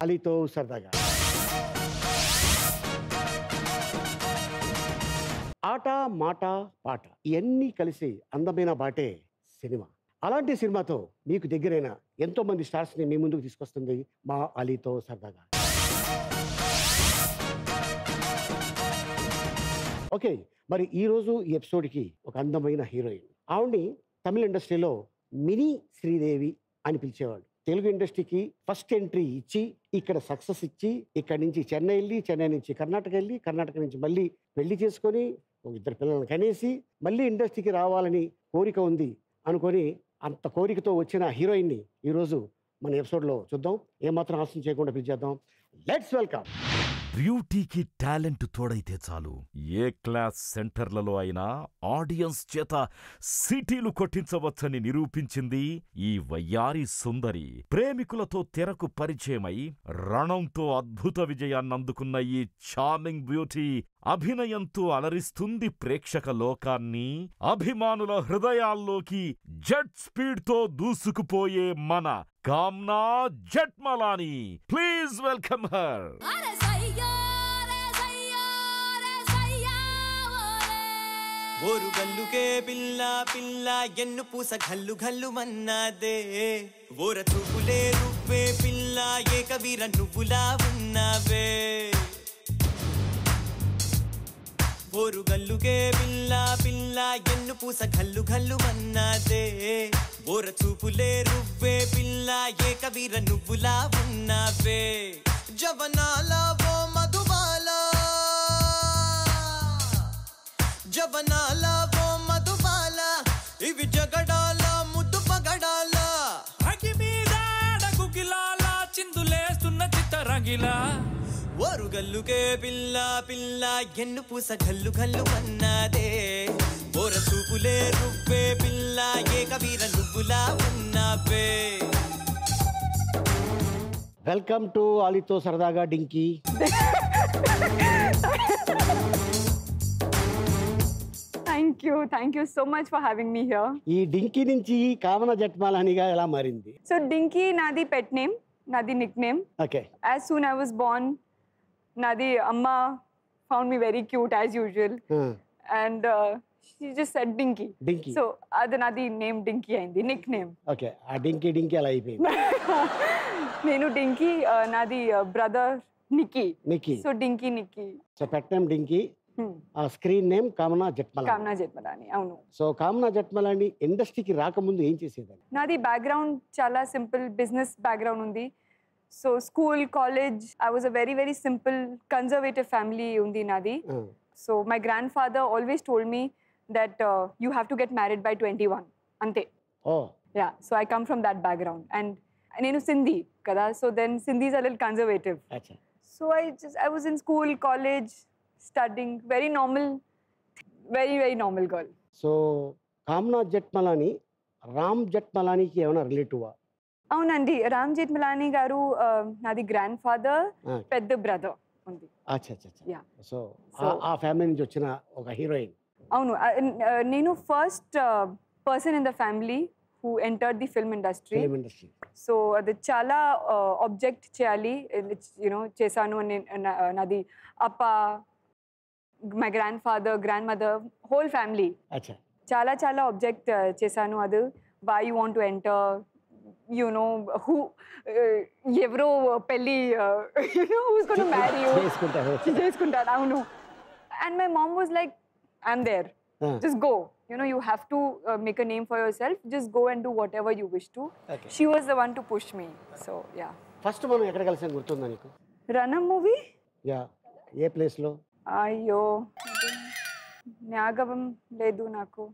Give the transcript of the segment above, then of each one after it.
అలీతో సరదాగా ఆట మాట పాట ఇవన్నీ కలిసి అందమైన బాటే సినిమా అలాంటి సినిమాతో మీకు దగ్గరైన ఎంతో మంది స్టార్స్ ని మీ ముందుకు తీసుకొస్తుంది మా అలీతో సరదాగా ఓకే మరి ఈ రోజు ఈ ఎపిసోడ్కి ఒక అందమైన హీరోయిన్ ఆవిడ్ని తమిళ ఇండస్ట్రీలో మినీ శ్రీదేవి అని పిలిచేవాళ్ళు తెలుగు ఇండస్ట్రీకి ఫస్ట్ ఎంట్రీ ఇచ్చి ఇక్కడ సక్సెస్ ఇచ్చి ఇక్కడ నుంచి చెన్నై వెళ్ళి చెన్నై నుంచి కర్ణాటక వెళ్ళి కర్ణాటక నుంచి మళ్ళీ పెళ్లి చేసుకొని ఒక ఇద్దరు పిల్లల్ని కనేసి మళ్ళీ ఇండస్ట్రీకి రావాలని కోరిక ఉంది అనుకొని అంత కోరికతో వచ్చిన హీరోయిన్ని ఈరోజు మన ఎపిసోడ్లో చూద్దాం ఏమాత్రం ఆలోచన చేయకుండా పిలిచేద్దాం లెట్స్ వెల్కమ్ బ్యూటీకి టాలెంట్ తోడైతే చాలు ఏ క్లాస్ సెంటర్లలో అయినా ఆడియన్స్ చేత సిటీలు కొట్టించవచ్చని నిరూపించింది ఈ వయ్యారి సుందరి ప్రేమికులతో తెరకు పరిచయమై రణంతో అద్భుత విజయాన్నందుకున్న ఈ చార్మింగ్ బ్యూటీ అభినయంతో అలరిస్తుంది ప్రేక్షక లోకాన్ని అభిమానుల హృదయాల్లోకి జెట్ స్పీడ్తో దూసుకుపోయే మన Kamna Jethmalani please welcome her అరే సయ్యా రే సయ్యా రే సయ్యా ఓరే ఓరు గల్లుకే పిల్ల పిల్ల ఎన్ను పూస గల్లు గల్లు మన్నాదే ఓర చూపులే రువ్వే పిల్ల ఏకవీర నువ్వులా ఉన్నావే ఓరు గల్లుకే పిల్ల పిల్ల ఎన్ను పూస గల్లు గల్లు మన్నాదే ఓర చూపులే రువ్వే పిల్ల ఏకవీర నువ్వులా ఉన్నావే జవనాల ఓ మధుబాలా జవనాల ఓ మధుబాల ఇవి జగడాల ముద్దు పగడాల అగి మీద గుగిలాల చిందులేస్తున్న చిత్తరంగిలా ఓరు గల్లుకే పిల్ల పిల్ల ఎన్ను పూస గల్లు గల్లు అన్నదే ఓర చూపులే రువ్వే పిల్ల ఏకవీర నువ్వులా ఉన్నావే వెల్కమ్ టు అలీతో సరదాగా డింకీ Thank you. Thank you so much for having me here. ఈ డింకీ నుంచి కామన జట్మాలనిగా ఎలా మారింది So, Dinky, Nadi pet name, Nadi nickname. Okay As soon I was born, Nadi Amma found me very cute as usual. And uh, she just said Dinky. Dinky So, అది Nadi name Dinky అయింది nickname. Okay ఆ Dinky Dinky అలా అయిపోయింది నేను Dinky నాది brother Nicky Nicky so Dinky Nicky so పెట్టం Dinky ఆ screen name కామనా జట్మల కామనా జన్మదాని అవును సో కామనా జట్మలాని ఇండస్ట్రీకి రాకముందు ఏం చేసేదాన్ని నాది బ్యాక్గ్రౌండ్ చాలా సింపుల్ బిజినెస్ బ్యాక్గ్రౌండ్ ఉంది so school college I was a very very simple conservative family ఉంది నాది ఆ, so my grandfather always told me that you have to get married by twenty one అంతే oh yeah so I come from that background and నేను సింధీ కదా so then Sindhis a lil conservative అచ్చా So I just I was in school, college, studying, very normal, very very normal girl. So Kamna Jethmalani Ram జట్మలానికి ఏమైనా రిలేటివా అవునండి రామ్ జేఠ్మలాని గారు uh, నాది grand father పెద్ద బ్రదర్ ఉంది అచ్చా అచ్చా అచ్చా Yeah. సో So- ఆ ఫ్యామిలీ నుంచి వచ్చిన ఒక హీరోయిన్ అవును uh, uh, నేను first person in the family who entered the film industry film industry so అది చాలా ఆబ్జెక్ట్ చేయాలి యూనో చేశాను అని నా- నాది అప్ప my grandfather grandmother whole family అచ్చా చాలా చాలా ఆబ్జెక్ట్ చేశాను అది why you want to enter you know who ఎవరో పెళ్ళి you know who's gonna marry you చేసుకుంటారు చేసుకుంటారు అవును and my mom was like I'm there Ah. just go you know you have to uh, make a name for yourself just go and do whatever you wish to Okay. she was the one to push me so yeah first మనం ఎక్కడ కలిసాం గుర్తుందా నీకు రణం movie yeah ఏ ప్లేస్లో అయ్యో జ్ఞాగవం లేదు నాకు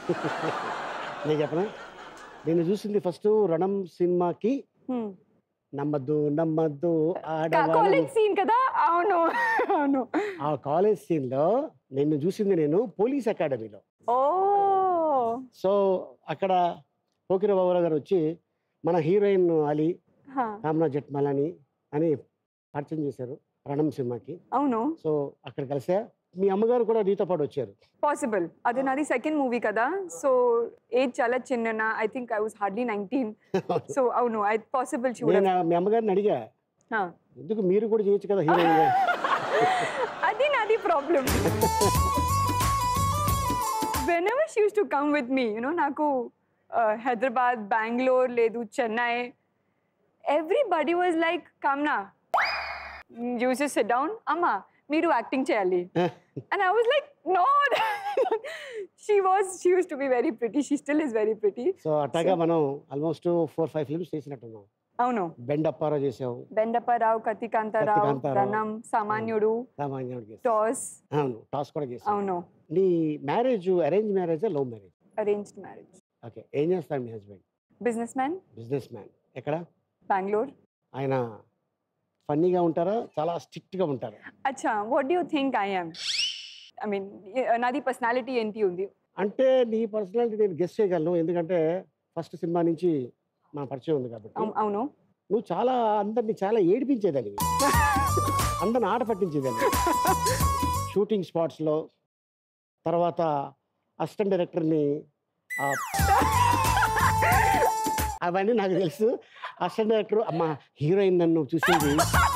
నేను చెప్పనా నేను చూసింది ఫస్ట్ రణం సినిమాకి Hmm. నమ్మద్దు నమ్మద్దు కాలేజ్ ఆడవాళ్ళు సీన్ కదా అవును అవును ఆ కాలేజ్ సీన్ లో నిన్ను చూసింది నేను పోలీస్ అకాడమీలో ఓ సో అక్కడ పోకిర బాబురావు గారు వచ్చి మన హీరోయిన్ అలీ హా, కామనా జట్మలాని అని పరిచయం చేశారు రణం సినిమాకి అవును సో అక్కడ కలిసా మీ అమ్మగారు కూడా నీతో పాటు వచ్చారు పాసిబుల్ అది నాది సెకండ్ మూవీ కదా సో ఏజ్ చాలా చిన్న I think I was hardly nineteen so అవును ఐ పాసిబుల్ నేను ఆ- మీ అమ్మగారిని అడిగా ఎందుకు మీరు కూడా చేయొచ్చు కదా హీరోయిన్ అది నాది problem whenever she used to come with me you know నాకు హైదరాబాద్ బెంగళూరు లేదు Chennai everybody was like Kamna use sit down అమ్మా మీరు యాక్టింగ్ చేయాలి and I was like no she was she used to be very pretty she still is very pretty so అట్టాగా మనం almost four five films చేసినట్టున్నాం అవును bend అప్పారో చేసావు బెండప్పరావు కతికాంతారావు కత్తికాంతారావు. రణం సామాన్యుడు సామాన్యుడు చేసావు టాస్ అవును టాస్ కూడా చేసావు అవును నీ మ్యారేజ్ అరేంజ్ మ్యారేజా love marriage arranged marriage okay ఏం చేస్తాడు మీ husband businessman businessman ఎక్కడ బెంగళూరు ఆయన ఫన్నీగా ఉంటారా చాలా స్ట్రిక్ట్గా ఉంటారా అచ్చా what do think I am I mean నాది పర్సనాలిటీ ఏంటి ఉంది అంటే నీ పర్సనాలిటీ నేను గెస్ట్ చేయగలను ఎందుకంటే ఫస్ట్ సినిమా నుంచి మన పరిచయం ఉంది కాబట్టి అవు- అవును నువ్వు చాలా అందరిని చాలా ఏడిపించేదానివి అందరిని ఆట పట్టించేదాన్ని షూటింగ్ స్పాట్స్లో తర్వాత అసిస్టెంట్ డైరెక్టర్ని ఆ, అవన్నీ నాకు తెలుసు అసిస్టెంట్ డైరెక్టర్ అమ్మ హీరోయిన్ నన్ను చూసింది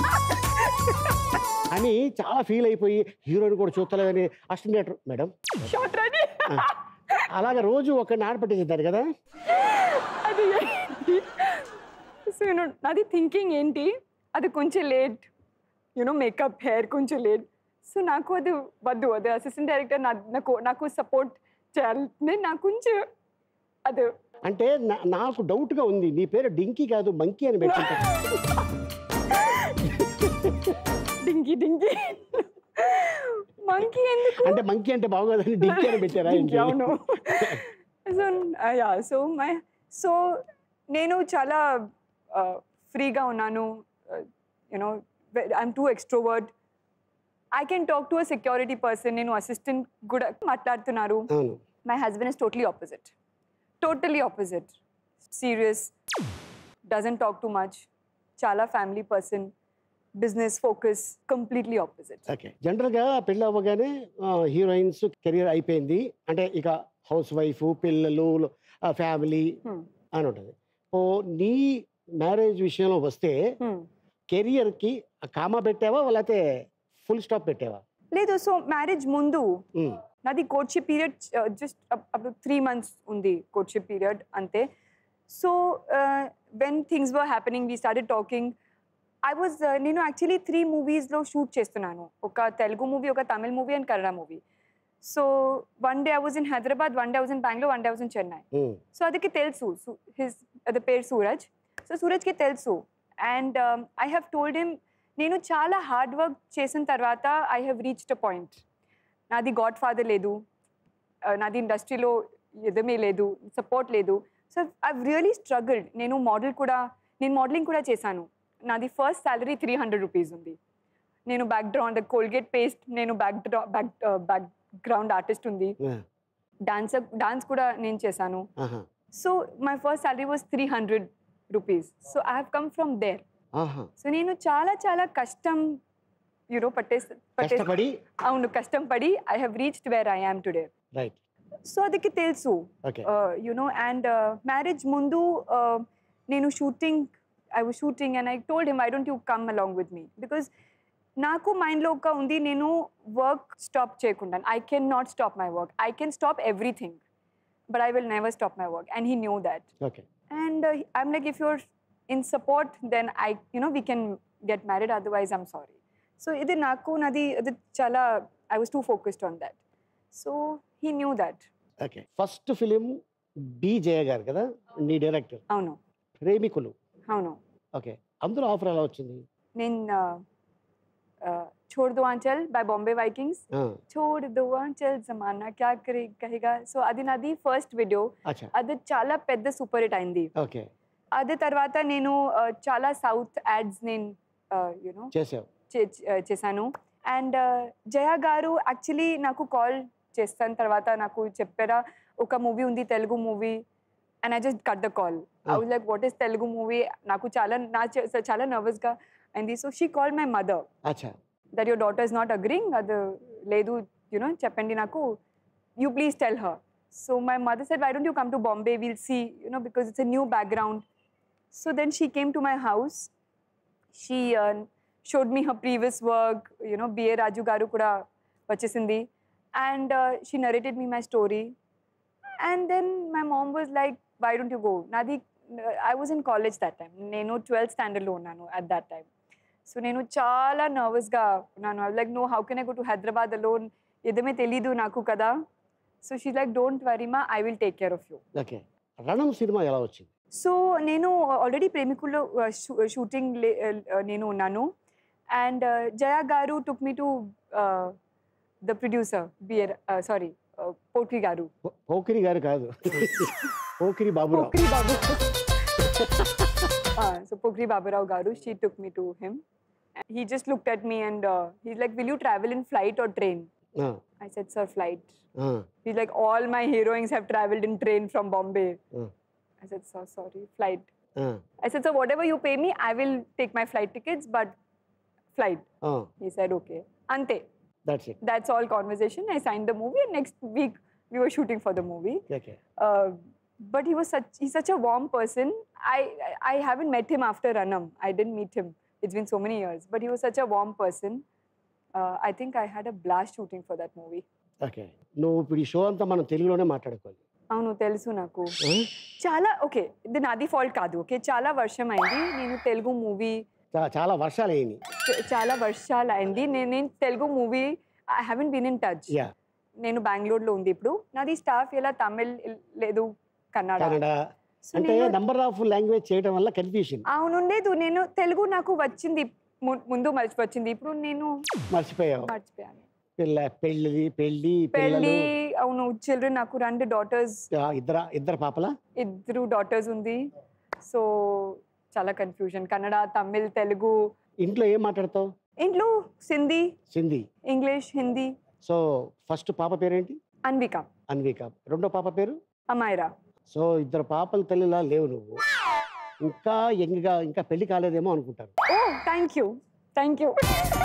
అని చాలా ఫీల్ అయిపోయి హీరోయిన్ కూడా చూస్తలేదని assistant director madam shot ready అలాగే రోజు ఒకరిని ఆట పట్టించేదారు కదా అది సో యూనో నాది థింకింగ్ ఏంటి అది కొంచెం లేట్ యూనో మేకప్ హెయిర్ కొంచెం లేట్ సో నాకు అది వద్దు అది అసిస్టెంట్ డైరెక్టర్ నాకు నాకు సపోర్ట్ చేయాలి నేను నాకు కొంచెం అది అంటే నా- నాకు డౌట్గా ఉంది నీ పేరు డింకీ కాదు మంకీ అని పెట్టుకుంటా డింకి డింకి మంకీ ఎందుకు అంటే మంకీ అంటే బాగోదని డింకీ అని పెట్టారా Dinky, ఏంటి? అవును so ya so my so నేను చాలా ఫ్రీగా ఉన్నాను you know I'm too extrovert I can talk to a security person నేను అసిస్టెంట్ కూడా మాట్లాడుతున్నారు అవును my husband is totally opposite totally opposite serious doesn't talk too much చాలా family person business focus completely opposite okay జనరల్గా పెళ్ళి అవ్వగానే heroines career అయిపోయింది అంటే ఇక హౌస్ వైఫ్ పిల్లలు ఫ్యామిలీ అని ఉంటుంది ఓ నీ మ్యారేజ్ విషయంలో వస్తే కెరియర్కి కామా పెట్టావా లేకపోతే ఫుల్ స్టాప్ పెట్టావా లేదు సో మ్యారేజ్ ముందు ఉమ్, నాది కోర్షిప్ పీరియడ్ జస్ట్ అప్పుడు త్రీ మంత్స్ ఉంది కోర్షిప్ పీరియడ్ అంతే so when things were happening we started talking I was నేను యాక్చువల్లీ త్రీ మూవీస్లో షూట్ చేస్తున్నాను ఒక తెలుగు మూవీ ఒక Tamil movie and Kannada movie so one day I was in Hyderabad one day I was in Bengaluru one day I was in Chennai um, so అదికి తెలుసు his అది పేరు Suraj so సూరజ్కి తెలుసు and I have told him నేను చాలా హార్డ్ వర్క్ చేసిన తర్వాత I have reached a point నాది గాడ్ ఫాదర్ లేదు uh, నాది ఇండస్ట్రీలో ఎదమే లేదు సపోర్ట్ లేదు సో ఐ రియలీ స్ట్రగుల్డ్ నేను మోడల్ కూడా నేను మోడలింగ్ కూడా చేశాను నాది first salary three hundred rupees ఉంది నేను బ్యాక్గ్రౌండ్ కోల్గేట్ పేస్ట్ నేను బ్యాక్ బ్యాక్ బ్యాక్గ్రౌండ్ ఆర్టిస్ట్ ఉంది ఆ, డాన్స్ డాన్స్ కూడా నేను చేశాను ఆహా, so my first salary was three hundred rupees so I have come from there ఆహా. సో నేను చాలా చాలా కష్టం యూనో పట్టేసి పట్టేసి కష్టపడి అవును కష్టం పడి I have reached where I am today right so అదికి తెలుసు ఓకే యునో అండ్ మ్యారేజ్ ముందు uh, నేను shooting I was shooting and I told him I don't you come along with me because నాకు మైండ్లో ఒక ఉంది నేను వర్క్ స్టాప్ చేయకుండా I can not stop my work I can stop everything but I will never stop my work and he knew that okay and uh, i'm like if you're in support then i you know we can get married otherwise i'm sorry so ఇది నాకు నాది అది చాలా i was too focused on that so he knew that okay first film B Jaya గారు కదా నీ director అవును ప్రేమికులు అవును ఓకే అందులో ఆఫర్ ఎలా వచ్చింది నేను छोड़ दो आंचल బై బాంబే వైకింగ్స్ ఆ, छोड़ दो आंचल జమానా క్యా కరే కహేగా సో అది నాది ఫస్ట్ వీడియో అచ్చా అది చాలా పెద్ద సూపర్ హిట్ అయింది ఓకే అదే తర్వాత నేను uh, చాలా సౌత్ యాడ్స్ నేను యూనో చేసావు చే- చే- చేశాను అండ్ జయ గారు యాక్చువల్లీ నాకు కాల్ చేస్తాను తర్వాత నాకు చెప్పారా ఒక మూవీ ఉంది Telugu movie and I just cut the call I was like what is Telugu movie నాకు చాలా నా చే- చాలా నర్వస్గా అయింది so she call my mother అచ్చా that your daughter is not agreeing అది లేదు యునో చెప్పండి నాకు you please tell her so my mother said why don't you come to Bombay will see you know because it's a new background so then she came to my house she showed me her previous work you know B A Raju garu కూడా వచ్చేసింది and she narrated me my story and then my mom was like why don't you go నాది I was in college that time నేను twelfth స్టాండర్డ్లో ఉన్నాను at that time so నేను చాలా నర్వస్గా ఉన్నాను I like no how can I go to Hyderabad alone ఏదేమే తెలీదు నాకు కదా so she like don't worry మా I will take care of you okay Ranam సినిమా ఎలా వచ్చింది సో నేను ఆల్రెడీ ప్రేమికుల్లో షూటింగ్ నేను ఉన్నాను and Jaya garu took me to the producer బియర్ సారీ పోట్రి గారు పో- పోకిరి గారు కాదు Pokiri Baburao Pokri Babu so Pokri Baburao garu she took me to him he just looked at me and uh, he's like will you travel in flight or train ఆ, i said sir flight ఆ, he's like all my heroines have traveled in train from bombay Mm. i said sir sorry flight ఆ, I said, so whatever you pay me, I will take my flight tickets, but flight. ఆ, He said, okay. Ante. that's it That's all conversation. I signed the movie, and next week we were shooting for the movie. Okay Uh, but he was such he's such a warm person. I I- I haven't met him after Ranam. I didn't meet him. It's been so many years. But he was such a warm person. Uh, I think I had a blast shooting for that movie. Okay నువ్వు ఇప్పుడు ఈ show అంతా మనం తెలుగులోనే మాట్లాడుకోవాలి అవును తెలుసు నాకు ఆ? చాలా ఓకే ఇది నాది ఫాల్ట్ కాదు ఓకే చాలా వర్షం అయింది నేను తెలుగు మూవీ చా- చాలా వర్షాలు అయినాయి చ- చాలా వర్షాలు అయింది నేను నేను Telugu movie I haven't been in touch yeah నేను బెంగళూరులో ఉంది ఇప్పుడు నాది స్టాఫ్ ఇలా తమిళ్ లేదు కన్నడ కన్నడ So అంటే నేను- నంబర్ ఆఫ్ లాంగ్వేజ్ చేయడం వల్ల కన్ఫ్యూషన్ అవునుండేదు నేను తెలుగు నాకు వచ్చింది ము- ముందు మర్చి వచ్చింది ఇప్పుడు నేను మర్చిపోయావు మర్చిపోయాను పిల్ల పెళ్ళి పెళ్ళి పిల్లలు పెళ్ళి అవును చిల్డ్రన్ నాకు రెండు డాటర్స్ ఆ, ఇద్దర ఇద్దరు పాపల ఇద్దరు డాటర్స్ ఉంది సో చాలా కన్ఫ్యూజన్ కన్నడ తమిళ్ తెలుగు ఇంట్లో ఏం మాట్లాడతావు ఇంట్లో Sindhi Sindhi English Hindi so first పాప పేరేంటి అన్విక అన్విక రెండో పాప పేరు అమైరా సో ఇద్దరు పాపల తల్లిలా లేవు నువ్వు ఇంకా యంగ్గా ఇంకా పెళ్లి కాలేదేమో అనుకుంటారు oh thank you thank you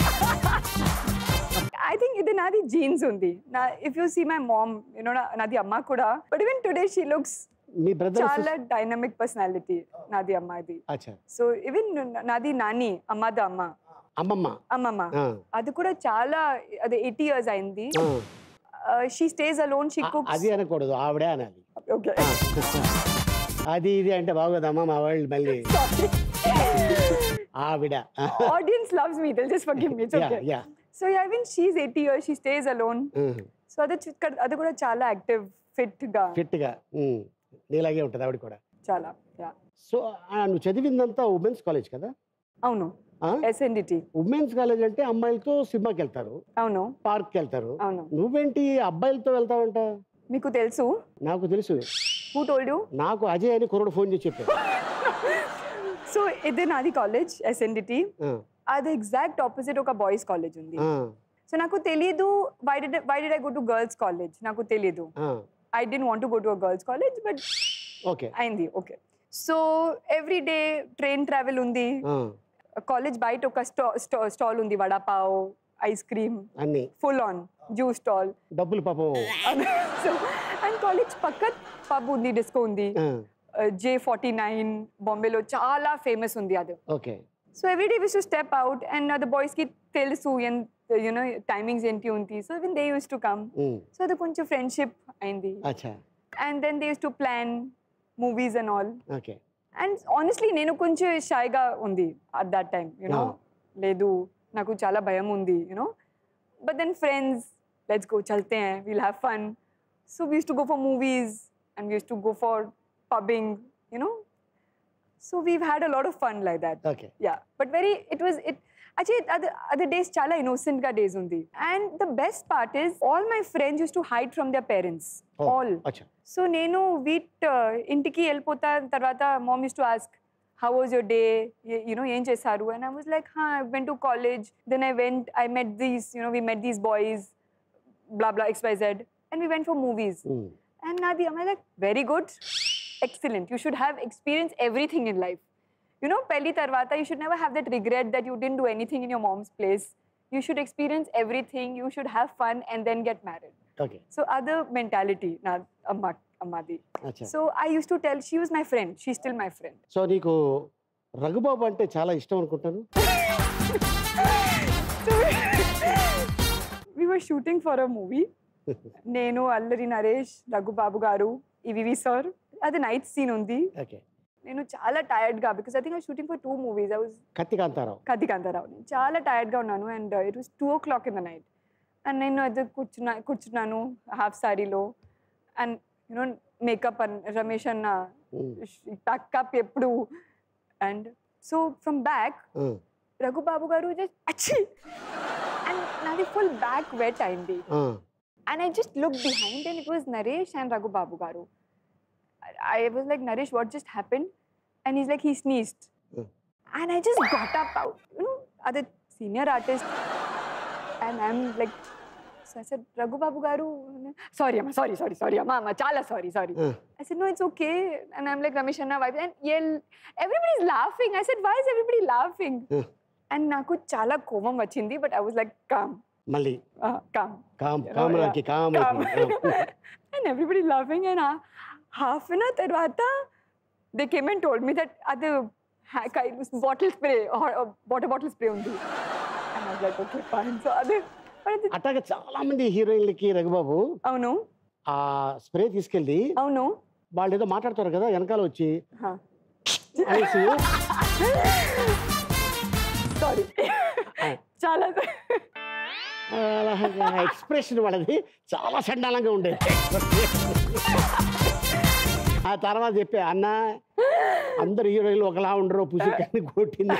I think ఇది నాది జీన్స్ ఉంది నా if you see my mom you know నాది అమ్మ కూడా but even today she looks me brother చాలా డైనమిక్ పర్సనాలిటీ నాది అమ్మది అచ్చా సో ఈవెన్ నాది నాని అమ్మది అమ్మ అమ్మమ్మ అమ్మమ్మ ఆ, అది కూడా చాలా అది ఎయిటీ ఇయర్స్ అయింది ఆ. షీ స్టేస్ అలోన్ షీ ఆ, కుక్స్ అది అనకూడదు ఆవిడే అనాలి ఓకే ఆ. అది ఇది అంటే బాగోదమ్మా మా వాళ్ళు మళ్ళీ ఆవిడ ఆడియన్స్ లవ్స్ మీ దిల్ just forgive me it's yeah okay yeah so I mean she is eighty years she stays alone so అది చు- అది కూడా చాలా యాక్టివ్ ఫిట్ గా ఫిట్గా ఉమ్, నీలాగే ఉంటుంది ఆవిడ కూడా చాలా యా సో ఆ, నువ్వు చదివిందంతా ఉమెన్స్ కాలేజ్ కదా అవును ఎస్ఎన్డిటి ఉమెన్స్ కాలేజ్ అంటే అమ్మాయిలతో సినిమాకి వెళ్తారు అవును పార్క్కి వెళ్తారు అవును నువ్వేంటి అబ్బాయిలతో వెళ్తావంట మీకు తెలుసు నాకు తెలుసు హూ టోల్డ్ యూ నాకు అజయ్ అని కుర్రోడు ఫోన్ చేసి చెప్పాడు సో ఇది నాది కాలేజ్ ఎస్ఎన్డిటి ఆ, అది ఎగ్జాక్ట్ ఆపోజిట్ ఒక బాయ్స్ కాలేజ్ ఉంది ఆ, సో నాకు తెలియదు why did why did I go to girls college నాకు తెలియదు ఆ, I didn't want go to a girls college but okay అయింది okay so every day train travel ఉంది ఆ, కాలేజ్ బయట ఒక స్టా స్టాల్ ఉంది వడాపావ్ ఐస్ క్రీమ్ అన్ని ఫుల్ ఆన్ జ్యూస్ స్టాల్ డబ్బులు పాపం అండ్ కాలేజ్ పక్క పబ్ ఉంది డిస్కో ఉంది ఆ, జే ఫార్టీ నైన్ బాంబేలో చాలా ఫేమస్ ఉంది అది ఓకే సో ఎవ్రీ డే విస్ టు స్టెప్ అవుట్ అండ్ అది బాయ్స్కి తెలుసు ఎంత యూనో టైమింగ్స్ ఏంటి ఉంది so even they used to come um, so అది కొంచెం ఫ్రెండ్షిప్ అయింది అచ్చా and then they used to plan movies and all okay and honestly నేను కొంచెం షైగా ఉంది at that time you know Ah. లేదు నాకు చాలా భయం ఉంది you know but then friends let's go చల్తే हैं we'll have fun so we used to go for movies and we used to go for pubbing you know so we've had a lot of fun like that okay yeah but very it was it actually other other days chala innocent ga days undi and the best part is all my friends used to hide from their parents Oh, all అచ్చా so నేను వీట్ ఇంటికి వెళ్ళిపోతా తర్వాత mom used to ask how was your day you know ఏం చేశారు and I was like హా I went to college then I went I met these you know we met these boys blah blah X Y Z and we went for movies um, and నాది I like very good excellent you should have experience everything in life you know పెళ్లి తర్వాత you should never have that regret that you didn't do anything in your mom's place you should experience everything you should have fun and then get married okay so other mentality నా అమ్మ అమ్మది అచ్చా so I used to tell she was my friend she still my friend so నీకు రఘుబాబు అంటే చాలా ఇష్టం అనుకుంటాను we were shooting for a movie. నేను అల్లరి నరేష్ రఘుబాబు గారు ఈవివి సార్ అది నైట్ సీన్ ఉంది ఓకే నేను చాలా టైర్డ్గా because I think I shooting for two movies I was Katti Kantharao కది కాంతారావు నేను చాలా టైర్డ్గా ఉన్నాను and it was two o'clock in the night and నేను అది కూర్చున్నా కూర్చున్నాను హాఫ్ సారీలో అండ్ యూనో మేకప్ అన్ రమేష్ అన్న టక్కప్ ఎప్పుడు and so from back Raghubabu garu just అచ్చి అండ్ నాది ఫుల్ బ్యాక్ వెట్ అయింది And I just looked behind and it was Naresh and Raghu Babu Garu. I- I was like, Naresh, what just happened? And he's like, he sneezed. Mm. And I just got up out, you know, other senior artist. And I'm like, so I said, Raghu Babu Garu, sorry, Amma, sorry, sorry, sorry, Amma, Amma, chala sorry, sorry. I said, no, it's okay. And I'm like, Ramesh Anna, wife. And yell, everybody's laughing. I said, why is everybody laughing? Mm. And నాకు చాలా కోపం వచ్చింది but I was like calm మళ్ళీ calm calm You know, కామరాకి calm Calm. అయిపోయింది. and everybody laughing and uh, half an hour tarvata they came and told me that other bottle spray or uh, water bottle spray undi and I was like okay fine so other but అది అట్లాగే చాలా మంది హీరోయిన్లకి రఘుబాబు అవును ఆ spray తీసుకెళ్ళి అవును వాళ్ళు ఏదో మాట్లాడతారు కదా వెనకాల వచ్చి Huh. అనేసి సారీ చాలా ఎక్స్ప్రెషన్ వాళ్ళది చాలా చండాలంగా ఉండేది ఆ తర్వాత చెప్పే అన్న అందరు హీరోయిన్లు ఒకలా ఉండరు పుసుకని కొట్టింది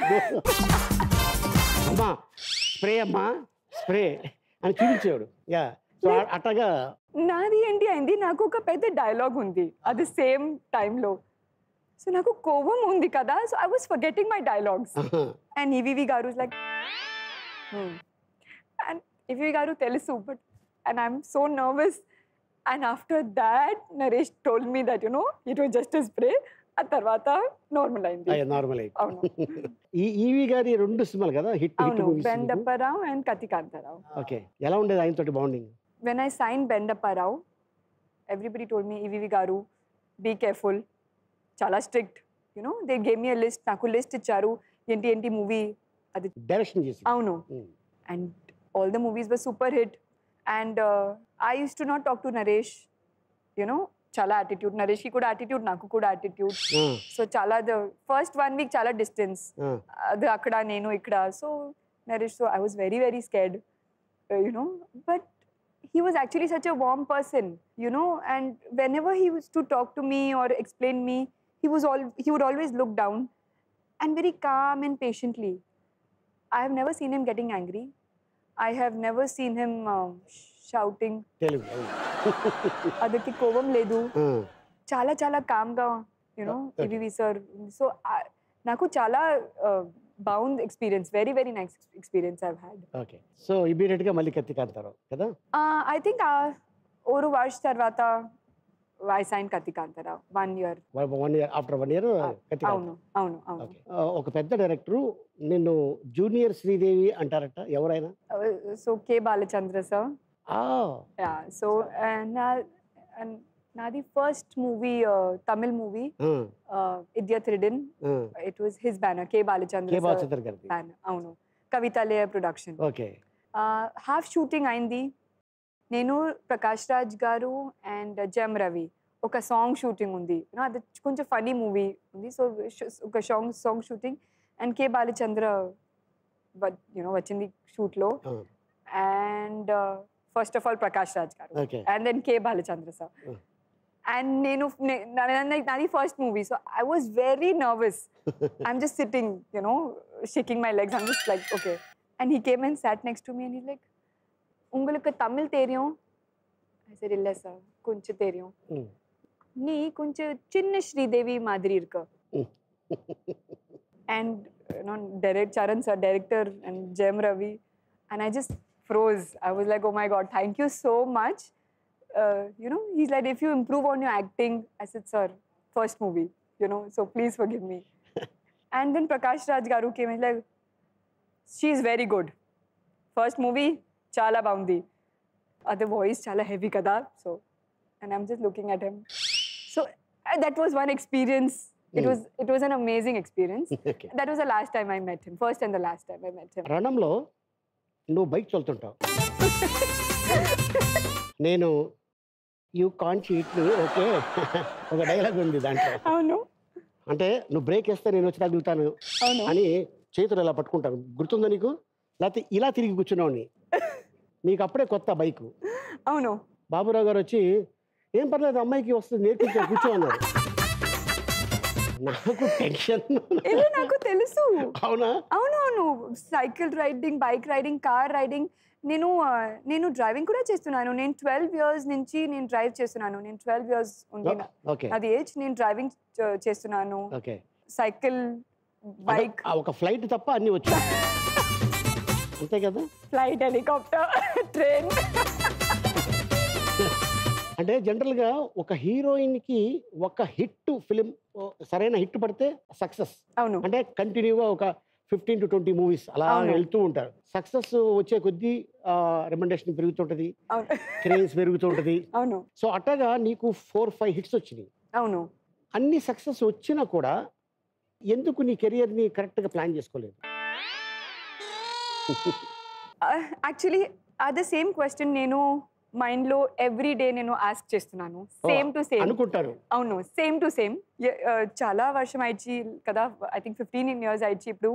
అమ్మా స్ప్రే అమ్మా స్ప్రే అని చూపించేవాడు యా సో అట్టగా నాది ఏంటి అయింది నాకు ఒక పెద్ద డైలాగ్ ఉంది అది సేమ్ టైంలో సో నాకు కోపం ఉంది కదా so I was forgetting my dialogues And EVV Garu is like, hmm. And EVV Garu telusu, but, and I'm so nervous. And after that, Naresh told me that, you know, it was just a spray. ఆ తర్వాత normal అయింది normal అవును ఈ ఈవి గారి రెండు సినిమాలు కదా hit hit అవును movies Bendapparao and Kattikantharao okay ఎలా ఉండేది ఆయనతోటి bonding when I sign Bendapparao everybody told me EVV garu be careful చాలా strict you know they gave me list నాకు లిస్ట్ ఇచ్చారు ఏంటి ఏంటి మూవీ అది డైరెక్షన్ చేసి అవును Mm. and all the movies were super hit and uh, i used to not talk to naresh you know chala attitude naresh ki kuda attitude naku kuda attitude so chala the first one week chala distance అది అక్కడ నేను ఇక్కడ so Naresh so I was very very scared you know but he was actually such a warm person you know and whenever he was to talk to me or explain me he was all he would always look down and very calm and patiently i have never seen him getting angry i have never seen him uh, shouting Telugu అదకి కోపం లేదు అవును. చాలా చాలా కామ్గా you know Okay. ఇవి sir so నాకు చాలా బాగుంది experience very very nice experience I've had okay so immediate గా మళ్ళీ కత్తి కాంతారు కదా ఐ థింక్ ఓరు వర్ష్ తర్వాత I sign Kattikantharao one year one year after one year Katti అవును అవును అవును ఓకే ఒక పెద్ద డైరెక్టరు నిన్ను జూనియర్ శ్రీదేవి అంటారట ఎవరైనా సో కే బాలచంద్ర సార్ ఆ, యా సో నా and నాది ఫస్ట్ మూవీ తమిళ్ మూవీ ఆ, ఇద్య త్రిడిన్ ఆ. It was his banner K K Balachandra Balachandra గారిది బ్యానర్ అవును Kavithalaya production okay half shooting అయింది నేను ప్రకాష్ రాజ్ గారు అండ్ జమ్ రవి ఒక సాంగ్ షూటింగ్ ఉంది You know, అది కొంచెం ఫనీ మూవీ ఉంది సో ఒక song song shooting and K Balachandra you know వచ్చింది షూట్లో ఆ, and first of all Prakash Raj garu okay and then K Balachandra sir Mm. And నేను నే- నా- నా- నాది first movie so I was very nervous I'm just sitting, you know, shaking my legs. I'm just like, okay. And he came and sat next to me and he's like, உங்களுக்கு தமிழ் தெரியும் I said, இல்ல sir கொஞ்சம் தெரியும் Mm. நீ கொஞ்சம் சின்ன ஸ்ரீதேவி மாதிரி இருக்க Mm. and you know, direct Charan sir, director and Jem Ravi, and I just froze. I was like, oh my god, thank you so much. Uh, you know, he's like, if you improve on your acting, I said, sir, first movie, you know, so please forgive me. and then Prakash Raj Garu came and like, she's very good. First movie, chala baundi. Other voice, chala heavy kada. So, and I'm just looking at him. So uh, that was one experience. It Mm. was it was an amazing experience. Okay that was the last time I met him. First and the last time I met him. రణంలో నువ్వు bike చల్లుతుంటావు నేను you can cheat me okay ఒక dialogue ఉంది దాంట్లో Oh no. అంటే నువ్వు break వేస్తే నేను వచ్చి తగులుతాను Oh no. అని చేతులు ఇలా పట్టుకుంటాను గుర్తుందా నీకు లేకపోతే ఇలా తిరిగి కూర్చున్నావుని నీకు అప్పుడే కొత్త బైక్ Oh no. బాబురావు గారు వచ్చి ఏం పర్లేదు అమ్మాయికి వస్తుంది నేర్పించా కూర్చో అన్నారు నాకు టెన్షన్ ఇది నాకు తెలుసు అవునా అవును అవును cycle riding bike riding car riding నేను ఆ, నేను డ్రైవింగ్ కూడా చేస్తున్నాను నేను ట్వెల్వ్ ఇయర్స్ నుంచి నేను డ్రైవ్ చేస్తున్నాను నేను ట్వెల్వ్ ఇయర్స్ ఉంది నా- ఓకే అది ఏజ్ నేను డ్రైవింగ్ చేస్తున్నాను ఓకే సైకిల్ బైక్ ఆ ఒక ఫ్లైట్ తప్ప అన్ని వచ్చాయి అంతే కదా ఫ్లైట్ హెలికాప్టర్ ట్రైన్ అంటే జనరల్గా ఒక హీరోయిన్కి ఒక హిట్ ఫిలిం సరైన హిట్ పడితే సక్సెస్ అవును అంటే కంటిన్యూగా ఒక ఫిఫ్టీన్ టు ట్వంటీ మూవీస్ అలా అవును. వెళ్తూ ఉంటారు సక్సెస్ వచ్చే కొద్దీ రికమెండేషన్ పెరుగుతుంటది అవును క్రేజ్ పెరుగుతుంటది అవును సో అట్టగా నీకు ఫోర్ ఫైవ్ హిట్స్ వచ్చినాయి అవును అన్ని సక్సెస్ వచ్చినా కూడా ఎందుకు నీ కెరియర్ని కరెక్ట్గా ప్లాన్ చేసుకోలేదు యాక్చువల్లీ అదే సేమ్ క్వశ్చన్ నేను మైండ్లో ఎవ్రీ డే నేను ఆస్క్ చేస్తున్నాను సేమ్ టు సేమ్ అనుకుంటారు అవును సేమ్ టు సేమ్ చాలా వర్షం అయిచి కదా ఐ థింక్ ఫిఫ్టీన్ ఇయర్స్ అయిచి ఇప్పుడు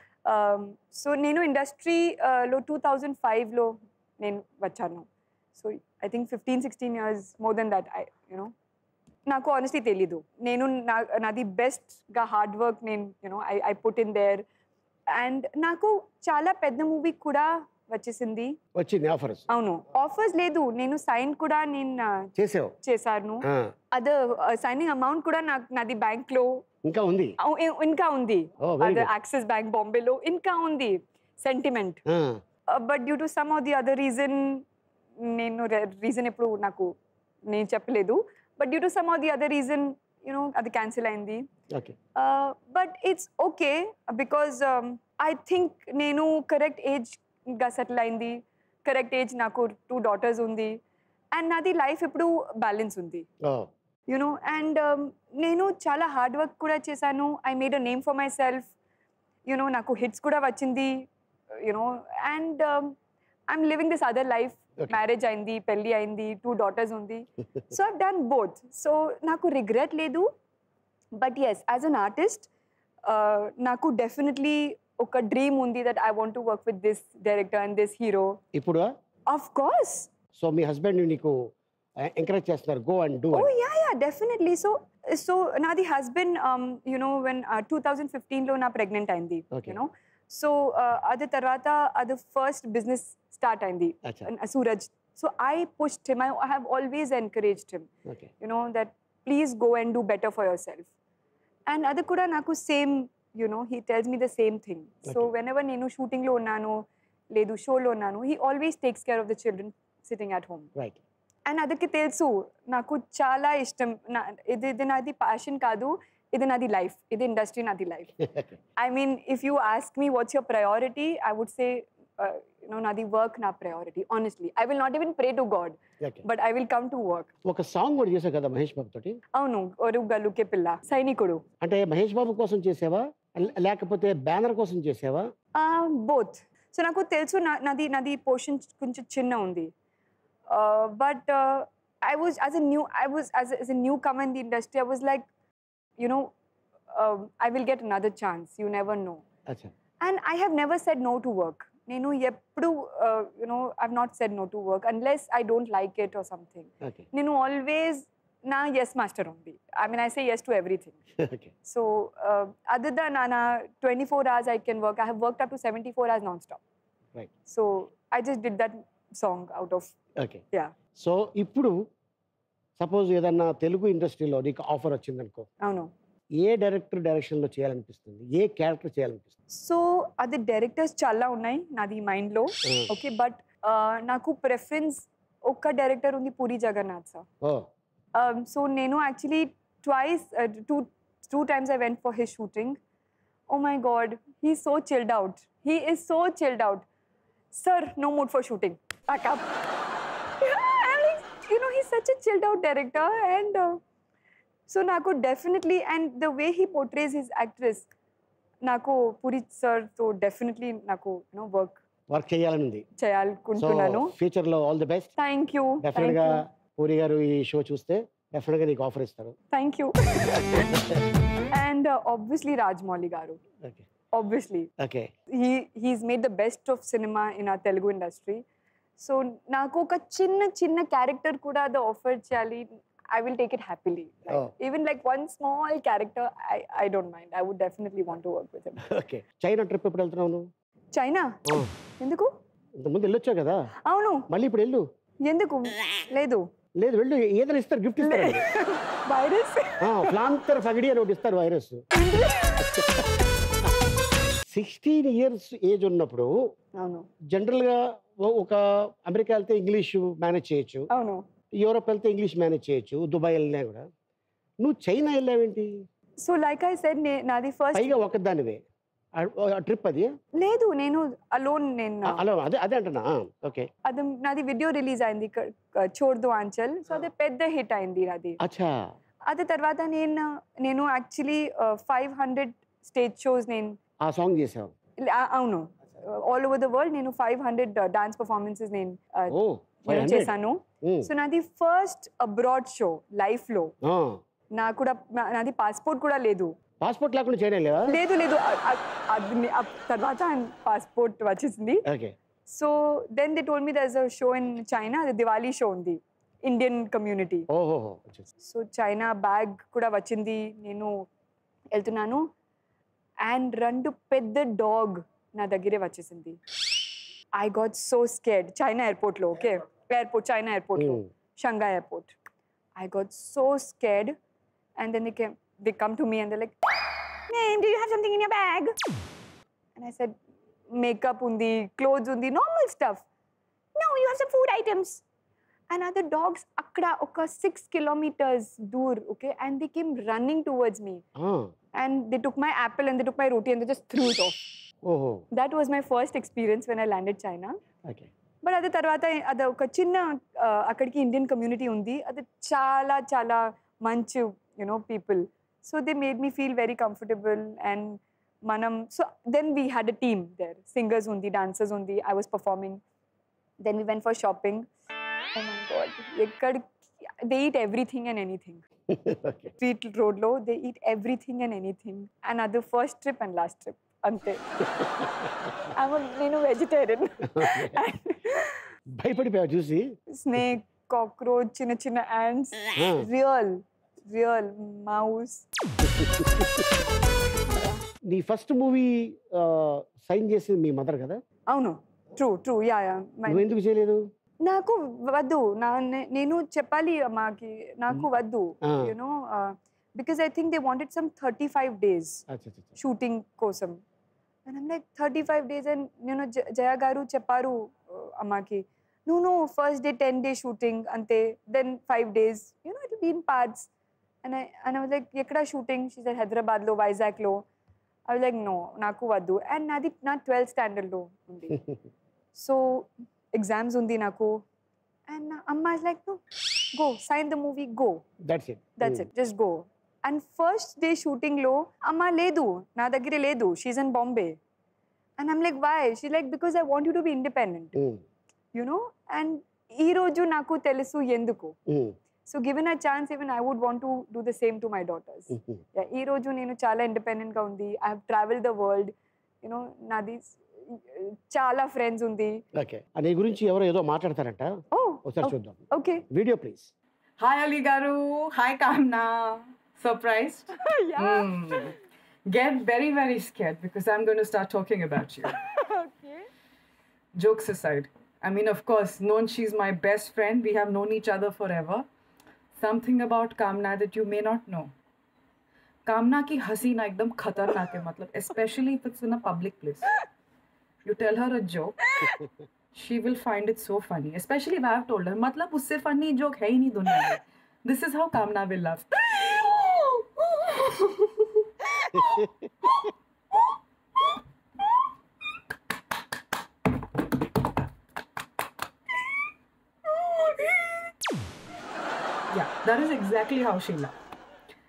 సో నేను ఇండస్ట్రీలో టూ థౌజండ్ ఫైవ్లో నేను వచ్చాను so I think fifteen sixteen years more than that I you know నాకు ఆనెస్ట్లీ తెలీదు నేను నా నాది బెస్ట్గా హార్డ్ వర్క్ నేను you know I I put in there and నాకు చాలా పెద్ద మూవీ కూడా వచ్చేసింది వచ్చింది ఆఫర్స్ అవును ఆఫర్స్ లేదు నేను సైన్ కూడా నేను ఆ, చేసావు చేశాను ఆ, అదే సైనింగ్ అమౌంట్ కూడా నాకు నాది బ్యాంక్ లో ఇంకా ఉంది అవు- ఇ- ఇంకా ఉంది ఓ వెరీ అదే గుడ్ యాక్సిస్ బ్యాంక్ బాంబేలో ఇంకా ఉంది sentiment but due to some of the other reason నేను రీజన్ ఎప్పుడు నాకు నేను చెప్పలేదు but due to some of the other reason you know అది క్యాన్సిల్ అయింది okay but it's okay because I think నేను కరెక్ట్ ఏజ్గా సెటిల్ అయింది కరెక్ట్ ఏజ్ నాకు టూ డాటర్స్ ఉంది అండ్ నాది లైఫ్ ఇప్పుడు బ్యాలెన్స్ ఉంది యునో అండ్ నేను చాలా హార్డ్ వర్క్ కూడా చేశాను I made a name for myself you know నాకు హిట్స్ కూడా వచ్చింది you know and I'm living this other life Okay. Marriage అయింది పెళ్ళి అయింది టూ డాటర్స్ ఉంది so I've done both so నాకు రిగ్రెట్ లేదు but as as an artist నాకు డెఫినెట్లీ ఒక డ్రీమ్ ఉంది that I want to work with this director and this hero ఇప్పుడు ఆఫ్ కోర్స్ సో మీ హస్బెండ్ నీకు ఎంకరేజ్ చేస్తున్నారు go and do Oh yeah, yeah, definitely. So, so now the husband, um, you know, when uh, 2015 లో నా pregnant అయింది Okay. you know, so అది తర్వాత అది ఫస్ట్ బిజినెస్ స్టార్ట్ అయింది అచ్చా Suraj so I pushed him I have always encouraged him okay you know that please go and do better for yourself and అది కూడా నాకు same you know he tells me the same thing so Okay. whenever నేను shooting లో ఉన్నాను లేదు షోలో ఉన్నాను he always takes care of the children sitting at home right and అదకి తెలుసు నాకు చాలా ఇష్టం నా ఇది ఇది నాది ప్యాషన్ కాదు ఇది నాది లైఫ్ ఇది ఇండస్ట్రీ నాది life I mean if you ask me what's your priority I would say you know నాది వర్క్ నా priority honestly I will not even pray to God okay but I will come to work ఒక song కూడా చేసావు కదా మహేష్ బాబు తోటి అవును ఒరు గల్లుకే పిల్ల సైనికుడు అంటే మహేష్ బాబు కోసం చేసావా లే- లేకపోతే బ్యానర్ కోసం చేసావా బోత్ సో నాకు తెలుసు నా నాది నాది పోర్షన్ కొంచెం చిన్న ఉంది but I was as a new I was as as a new come in the industry I was like you know I will get another chance you never know అచ్చా and I have never said no to work నేను ఎప్పుడు you know I not said no to work unless I don't like it or something okay నేను always నా yes master ఉంది I mean I say yes to everything okay So uh, other than Anna, 24 hours I can work. I have worked up to 74 hours non-stop. Right. So I just did that song out of okay yeah. So ఇప్పుడు suppose ఏదన్నా తెలుగు ఇండస్ట్రీలో నీకు offer వచ్చిందనుకో I don't know. A director డైరెక్షన్లో చేయాలనిపిస్తుంది ఏ character చేయాలనిపిస్తుంది so అది డైరెక్టర్స్ చాలా ఉన్నాయి నాది మైండ్లో ఓకే బట్ నాకు ప్రెఫరెన్స్ ఒక్క డైరెక్టర్ ఉంది Puri Jagannadh sir oh so నేను actually twice two two times I went for his shooting oh my God he so chilled out he is so chilled out sir no mood for shooting pack up. Yeah, and like, you know, he's such a chilled out director, and uh, so నాకు definitely and the way he portrays his actress నాకు పూరి సార్తో definitely నాకు you know work work చేయాలని ఉంది so చేయాలనుకుంటున్నాను future లో all the best thank you definite గా పూరి గారు ఈ షో చూస్తే డెఫినెట్ గా నీకు ఆఫర్ ఇస్తారు thank you and obviously Rajamouli garu okay obviously okay he he's made the best of cinema in our Telugu industry. So నాకు ఒక చిన్న చిన్న క్యారెక్టర్ కూడా అది ఆఫర్ చేయాలి I will take it happily Oh. Even like one small character I I don't mind I would definitely want to work with him okay China trip ఎప్పుడు వెళ్తున్నావు నువ్వు చైనా Oh. ఎందుకు ఇంతకుముందు వెళ్ళొచ్చావు కదా అవును మళ్ళీ ఇప్పుడు వెళ్ళు ఎందుకు లేదు లేదు వెళ్ళు ఏదైనా ఇస్తారు గిఫ్ట్ ఇస్తారు వైరస్ ఫ్లాంతర్ పగిడి అని ఒకటి ఇస్తారు వైరస్ సిక్స్టీన్ ఇయర్స్ ఏజ్ ఉన్నప్పుడు అవును జనరల్గా ఒక అమెరికా వెళ్తే ఇంగ్లీష్ మేనేజ్ చేయొచ్చు అవును యూరోప్ వెళ్తే ఇంగ్లీష్ మేనేజ్ చేయొచ్చు దుబాయ్ వెళ్ళినా కూడా నువ్వు చైనా వెళ్ళావేంటి సో లైక్ ఐ సెడ్ నాది ఫస్ట్ పైగా ఒకదానివే ట్రిప్ అది లేదు నేను అలోన్ నేను ఆ, అలా అదే అదే అంటున్నా ఓకే అది నాది వీడియో రిలీజ్ అయింది చోర్దు ఆంచల్ సో అది పెద్ద హిట్ అయింది అది అచ్చా అదే తర్వాత నేను నేను actually five hundred stage shows నేను ఆ సాంగ్ చేసావు ఆ- అవును ఆల్ ఓవర్ ద వరల్డ్ నేను ఫైవ్ హండ్రెడ్ డాన్స్ పర్ఫార్మెన్సెస్ నేను uh, ఓ you know, చేశాను సో నాది ఫస్ట్ అబ్రాడ్ షో లైఫ్ లో నా కూడా నా- నాది పాస్పోర్ట్ కూడా లేదు పాస్పోర్ట్ లేకుండా చేయడం లేవా లేదు లేదు అ- అ- అది ఆ తర్వాత పాస్పోర్ట్ వచ్చేసింది okay so then they told me their show in China అది దివాళీ షో ఉంది ఇండియన్ కమ్యూనిటీ ఓహో సో చైనా బ్యాగ్ కూడా వచ్చింది నేను వెళ్తున్నాను అండ్ రెండు పెద్ద డాగ్ నా దగ్గరే వచ్చేసింది I got so scared China ఎయిర్పోర్ట్లో ఓకే ఎయిర్పోర్ట్ చైనా ఎయిర్పోర్ట్లో Shanghai airport I got so scared and then they came they come to me and they like name do you have something in your bag and I said makeup ఉంది clothes ఉంది normal stuff no you have some food items and other dogs అక్కడ ఒక six kilometres దూర్ okay and they came running towards me and they took my apple and they took my roti and they just threw it off ఓహో that was my first experience when I landed China okay but అదే తర్వాత అది ఒక చిన్న ఆ, అక్కడికి Indian community ఉంది అది చాలా చాలా మంచి you know people so they made me feel very comfortable and మనం so then we had a team there singers ఉంది డాన్సర్స్ ఉంది I was performing then we went for shopping ఎక్కడికి they eat everything and anything okay street రోడ్లో they eat everything and anything and అది first trip and last trip అంతే I'm a- నేను vegetarian భయపడిపోయావు చూసి snake cockroach చిన్న చిన్న ants Ah. Real real mouse నీ first movie sign చేసింది మీ మదర్ కదా అవును ట్రూ ట్రూ యా యా నువ్వు ఎందుకు చేయలేదు నాకు వద్దు నా నే- నేను చెప్పాలి మాకి నాకు వద్దు Ah. You know because I think they wanted some thirty five days అచ్చా అచ్చా, అచ్చా. షూటింగ్ కోసం and I'm like thirty five days and నేను జ- జయ గారు చెప్పారు uh, అమ్మకి నువ్వు నువ్వు first day ten day shooting అంతే then five days you know it been parts and and I like ఎక్కడ షూటింగ్ షీ సార్ హైదరాబాద్లో వైజాగ్లో ఐ లైక్ నో నాకు వద్దు అండ్ నాది నా ట్వెల్త్ స్టాండర్డ్లో ఉంది సో ఎగ్జామ్స్ ఉంది నాకు అండ్ అమ్మ is like no go sign the movie go that's it that's it just go and first day షూటింగ్లో అమ్మ లేదు నా దగ్గరే లేదు she's in Bombay and I'm like why she like because I want you to be independent you know and ఈ రోజు నాకు తెలుసు ఎందుకు so given a chance even I would want to do the same to my daughters ఈ రోజు నేను చాలా ఇండిపెండెంట్గా ఉంది I have travel the world you know నాది చాలా ఫ్రెండ్స్ ఉంది ఓకే నీ గురించి ఎవరో ఏదో మాట్లాడతారంట ఓ ఒకసారి చూద్దాం okay video please Hi Ali Garu. Hi Kamna. Surprised? Hmm. Get very, very scared because I'm going to start talking about you. Jokes aside, I mean, of course, known she's my best friend. We have known each other forever. Something about Kamna that you may not know. Kamna ki hasi na ekdam khatarnak hai, matlab, especially if it's in a public place. You tell her a joke, she will find it so funny. Especially if I have told her, matlab usse funny joke hai hi nahi duniya mein. This is how Kamna will laugh. yeah, that is exactly how she laughed.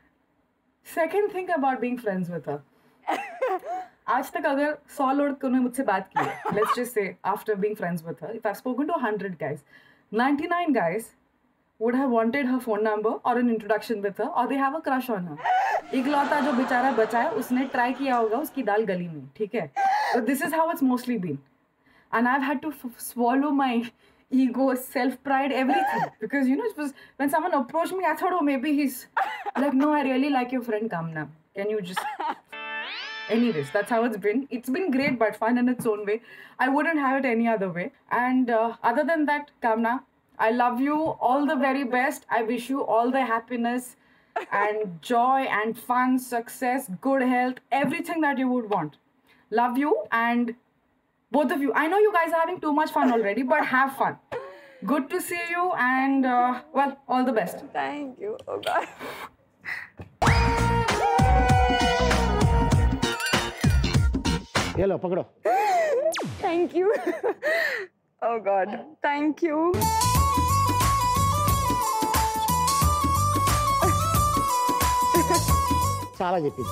second thing about being friends with her. आज तक अगर सौ लोग ने मुझसे बात की है let's just say after being friends with her if I've spoken to 100 guys 99 guys would have wanted her phone number or an introduction with her or they have a crush on her इकलौता जो बेचारा बचा है उसने try किया होगा उसकी दाल गली में ठीक है so this is how it's mostly been and I've had to f- swallow my ego, self pride, everything. Because you know, it was when someone approached me, I thought, oh, maybe he's like, no, I really like your friend Kamna. Can you just. Anyways, that's how it's been. It's been great, but fun in its own way. I wouldn't have it any other way. And uh, other than that, Kamna, I love you. All the very best. I wish you all the happiness and joy and fun, success, good health, everything that you would want. Love you and both of you. I know you guys are having too much fun already, but have fun. Good to see you and uh, well, all the best. Thank you. Oh God. ఏలో పకడో Thank you. oh God. Thank you. చాలా చెప్పింది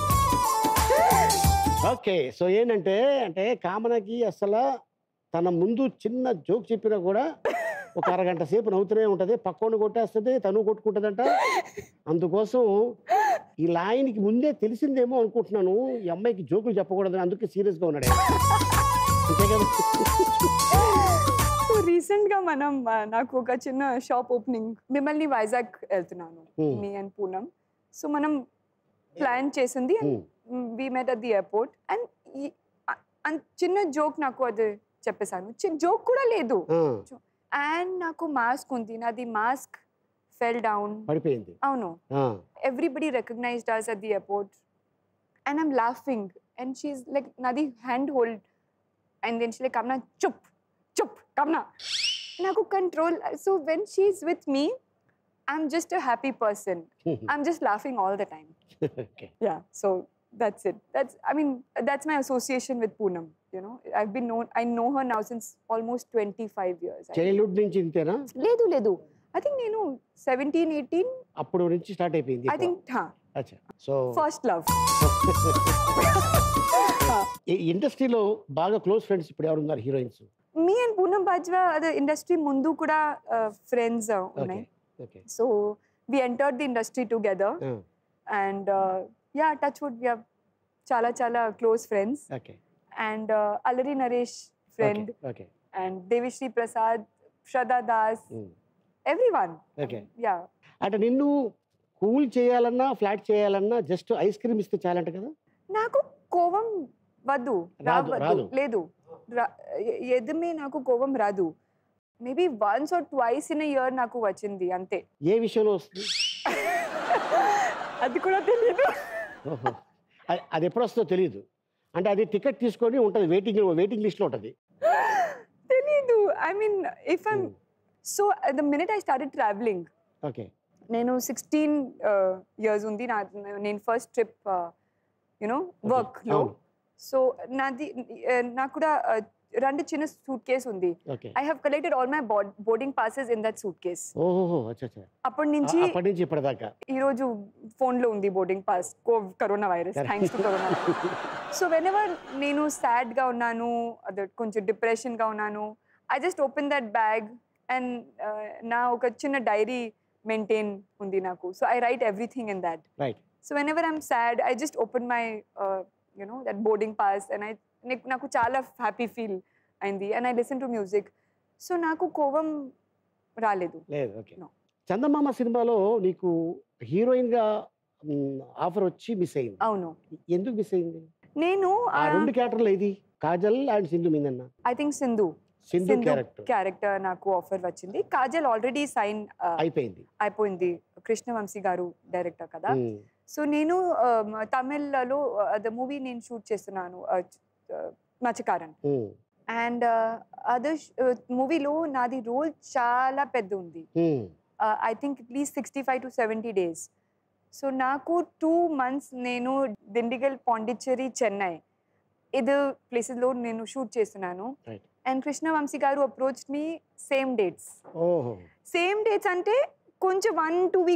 okay so ఏంటంటే అంటే కామనకి అసలు తన ముందు చిన్న joke చెప్పినా కూడా ఒక అరగంట సేపు నవ్వుతూనే ఉంటుంది పక్కోని కొట్టేస్తుంది తను కొట్టుకుంటుందంట అందుకోసం ఈ లాయన్కి ముందే తెలిసిందేమో అనుకుంటున్నాను ఈ అమ్మాయికి జోకులు చెప్పకూడదని అందుకే సీరియస్గా ఉన్నాడు ఆయన. అంతే కదా సో రీసెంట్ గా మనం ఆ, నాకు ఒక చిన్న షాప్ ఓపెనింగ్ మిమ్మల్ని వైజాగ్ వెళ్తున్నాను Hmm. మీ అండ్ పూనం సో మనం ప్లాన్ చేసింది Hmm. We met at the airport and చిన్న జోక్ నాకు అది చెప్పేశాను చిన్న జోక్ కూడా లేదు ఆ, అండ్ నాకు మాస్క్ ఉంది నాది మాస్క్ ఫెల్ డౌన్ పడిపోయింది అవును ఆ, everybody recognized us at the airport and i'm laughing and she's like nadi hand hold and then she's like kamna chup chup kamna naku control so when she's with me i'm just a happy person i'm just laughing all the time okay yeah so that's it that's i mean that's my association with poonam you know i've been known i know her now since almost 25 years I- childhood నుంచి ఇంతేనా లేదు లేదు i think నేను 17 18 అప్పుడు నుంచి start అయిపోయింది i think huh, అచ్చా so first love ఈ ఇండస్ట్రీలో బాగా క్లోజ్ ఫ్రెండ్స్ ఇప్పుడు ఎవరు ఉన్నారు హీరోయిన్స్ మీ అండ్ పూనం బాజ్వా అదే ఇండస్ట్రీ ముందు కూడా ఫ్రెండ్స్ ఓకే ఉన్నాయి okay so we enter the industry together and yeah touch wood we చాలా చాలా close friends okay and Allari Naresh friend okay and Devi Sri Prasad Shraddha Das every one okay yeah అంటే నిన్ను కూల్ చేయాలన్నా ఫ్లాట్ చేయాలన్నా జస్ట్ ఐస్ క్రీమ్ ఇస్తే చాలంట కదా నాకు కోపం వద్దు రాదు, రావద్దు రాదు. లేదు రా- ఎ- ఎదమే నాకు కోపం రాదు maybe once or twice in year నాకు వచ్చింది అంతే ఏ విషయంలో వస్తుంది అది కూడా తెలియదు ఓహో అది- అది ఎప్పుడు వస్తుందో తెలియదు అంటే అది టికెట్ తీసుకొని ఉంటుంది వెయిటింగ్ వెయిటింగ్ లిస్ట్లో ఉంటుంది తెలీదు I mean if I'm Hmm. So the minute I started travelling okay నేను సిక్స్టీన్ ఇయర్స్ ఉంది నా నేను ఫస్ట్ ట్రిప్ యునో వర్క్లో అవును. సో నాది uh, నాకు కూడా uh, రెండు చిన్న సూట్ కేస్ ఉంది okay I have collected all my boarding passes in that suitcase ఓహో అచ్చా అచ్చా అప్పటి నుంచి ఆ- అప్పటి నుంచి ఇప్పటిదాకా ఈరోజు ఫోన్లో ఉంది boarding pass coronavirus Correct. Thanks to corona so whenever నేను సాడ్గా ఉన్నాను అదే కొంచెం డిప్రెషన్గా ఉన్నాను I just open that bag and నా ఒక చిన్న డైరీ మెయింటైన్ ఉంది నాకు so I write everything in that right so whenever I'm sad I just open my you know that boarding pass and I నాకు చాలా హ్యాపీ ఫీల్ అయింది and I listen to music so నాకు కోపం రాలేదు లేదు okay No. చందమామ సినిమాలో నీకు హీరోయిన్గా ఆఫర్ వచ్చి మిస్ అయింది అవును ఎందుకు మిస్ అయింది నేను ఆ రెండు క్యారెక్టర్లు ఏది కాజల్ అండ్ సింధు మీదన్న I think Sindhu Sindhu Sindhu character character నాకు ఆఫర్ వచ్చింది కాజల్ ఆల్రెడీ సైన్ అయిపోయింది అయిపోయింది కృష్ణవంశీ గారు డైరెక్టర్ కదా ఉమ్, సో నేను um, తమిళ్లో ద మూవీ నేను షూట్ చేస్తున్నాను మచకారన్ ఉమ్, అండ్ అదర్ మూవీలో నాది రోల్ చాలా పెద్ద ఉంది um, I think at least sixty five to seventy days so నాకు టూ మంత్స్ నేను దిండిగల్ పాండిచ్చేరి చెన్నై ఇది ప్లేసెస్లో నేను షూట్ చేస్తున్నాను Right. And Krishna Vamsi garu approach me same dates ఓహో సేమ్ డేట్స్ అంటే కొంచెం వన్ టూ వీక్స్